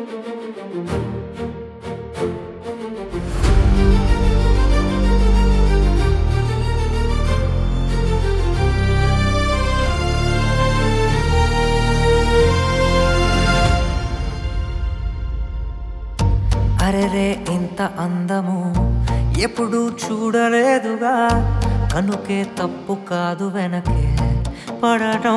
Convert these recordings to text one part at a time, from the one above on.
అరెరే ఇంత అందము ఎప్పుడు చూడలేదుగా కనుకే తప్పు కాదు వెనకే పడటం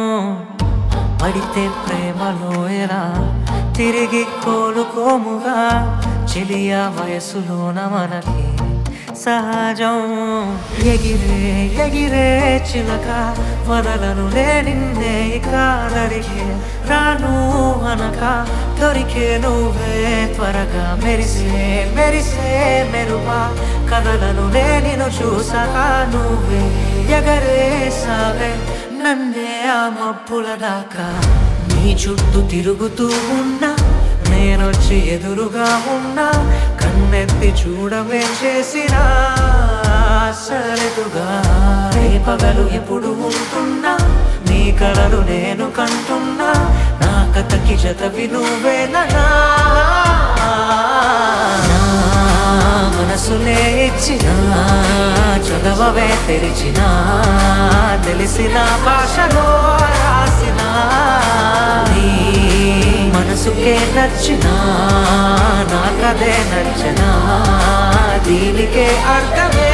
పడితే ప్రేమలో ఎలా తిరిగి కోలుకోముగా చెలియ వయసులోన మనకి సహజం ఎగిరే ఎగిరే చిలక వదలను నిన్నే కాదరికే రాను అనక దొరికే నువ్వే త్వరగా మెరిసే మెరిసే మెరుపా కదలను నేను చూసాక నువ్వే ఎగరేసావే నన్నే ఆ మప్పుల దాకా నీ చుట్టూ తిరుగుతూ ఉన్నా నేనొచ్చి ఎదురుగా ఉన్నా కన్నెత్తి చూడమే చేసినా సరదుగా రేపగలు ఎప్పుడు ఉంటున్నా నీ కలలు నేను కంటున్నా నా కథకి జతవి నువ్వేనా నా మనసులే ఇచ్చిన చదవవే తెరిచిన తెలిసిన భాషలో రాసిన నీ మనసుకే నచ్చిన నాకదే నచ్చిన దీనికే అర్థమే